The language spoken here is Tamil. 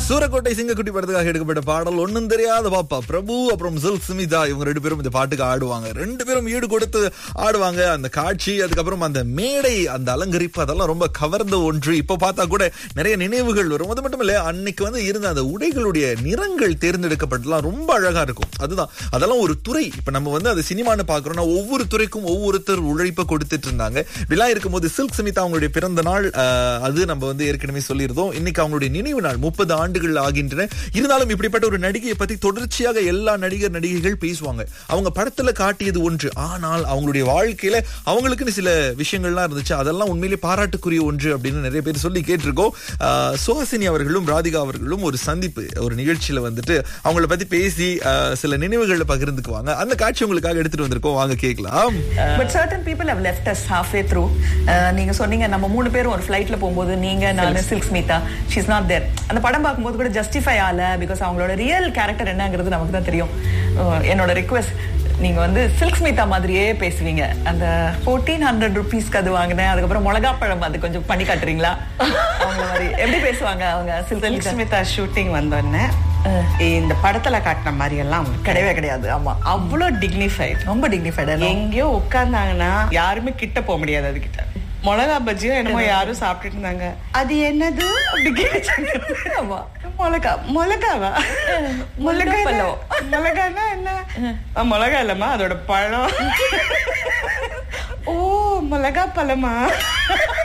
சூரக்கோட்டை சிங்கக்குட்டி படத்துக்காக எடுக்கப்பட்ட பாடல் ஒண்ணும் தெரியாத பாப்பா பிரபு அப்புறம் சில்க் சுமிதா இவங்க ரெண்டு பேரும் இந்த பாட்டுக்கு ஆடுவாங்க ரெண்டு பேரும் ஈடு கொடுத்து ஆடுவாங்க அந்த காட்சி அதுக்கப்புறம் அந்த மேடை அந்த அலங்கரிப்பு அதெல்லாம் ரொம்ப கவர்ந்த ஒன்று இப்போ பார்த்தா கூட நிறைய நினைவுகள் வரும் அது மட்டும் இல்ல அன்னைக்கு வந்து இருந்த அந்த உடைகளுடைய நிறங்கள் தேர்ந்தெடுக்கப்பட்டலாம் ரொம்ப அழகா இருக்கும் அதுதான் அதெல்லாம் ஒரு துறை இப்ப நம்ம வந்து அது சினிமான்னு பாக்குறோம்னா ஒவ்வொரு துறைக்கும் ஒவ்வொருத்தர் உழைப்பை கொடுத்துட்டு இருந்தாங்க விழா இருக்கும்போது சில்க் சுமிதா அவங்களுடைய பிறந்த நாள் ஆஹ், அது நம்ம வந்து ஏற்கனவே சொல்லியிருந்தோம் இன்னைக்கு அவங்களுடைய நினைவு நாள் முப்பது ஆண்டுகள் ஆகின்றன இருந்தாலும் இப்படிப்பட்ட ஒரு நடிகையை பத்தி தொடர்ச்சியாக எல்லா நடிகர் நடிகைகள் பேசுவாங்க அவங்க படத்துல காட்டியது ஒன்று ஆனால் அவங்களுடைய வாழ்க்கையில அவங்களுக்குன்னு சில விஷயங்கள்லாம் இருந்துச்சு அதெல்லாம் உண்மையிலே பாராட்டுக்குரிய ஒன்று அப்படின்னு நிறைய பேர் சொல்லி கேட்டிருக்கோம் ஆஹ், சுஹாசினி அவர்களும் ராதிகா அவர்களும் ஒரு சந்திப்பு ஒரு நிகழ்ச்சியில வந்துட்டு அவங்கள பத்தி பேசி ஆஹ், சில நினைவுகளை பகிர்ந்துக்குவாங்க அந்த காட்சி உங்களுக்காக எடுத்துட்டு வந்திருக்கோம் வாங்க கேட்கலாம் but certain people have left us half way through நீங்க சொன்னீங்க நம்ம மூணு பேரும் ஒரு ஃபிளைட்ல போகும்போது நீங்க நான் Silk Smitha she's not there அந்த படம் பார்க்கும்போது கூட ஜஸ்டிஃபை ஆகல பிகாஸ் அவங்களோட ரியல் கேரக்டர் என்னங்கிறது நமக்கு தான் தெரியும் அஹ் என்னோட ரிக்வெஸ்ட் நீங்க வந்து சில்க் ஸ்மிதா மாதிரியே பேசுவீங்க அந்த ஃபோர்டீன் ஹண்ட்ரட் ருபீஸ்க்கு அது வாங்கினேன் அதுக்கப்புறம் மிளகா பழம் அது கொஞ்சம் பண்ணி காட்டுறீங்களா அவங்கள மாதிரி எப்படி பேசுவாங்க அவங்க சில்க் சில்க் ஸ்மிதா ஸ்மிதா ஷூட்டிங் வந்தோடனே இந்த படத்துல காட்டின மாதிரி எல்லாம் அவங்களுக்கு கிடையவே கிடையாது ஆமா அவ்வளோ டிக்னிஃபைட் ரொம்ப டிக்னிஃபைடு எங்கேயோ உட்கார்ந்தாங்கன்னா யாருமே கிட்ட போக முடியாது அது கிட்ட மிளகா பஜ்ஜியோ என்னமோ யாரும் சாப்பிட்டுட்டு இருந்தாங்க அது என்னது அப்படி கேட்டாங்க ஆமா மிளகா மிளகாவா மிளகா பழம். மிளகானா என்ன ஆ, மிளகா இல்லம்மா அதோட பழம் ஓ மிளகா பழமா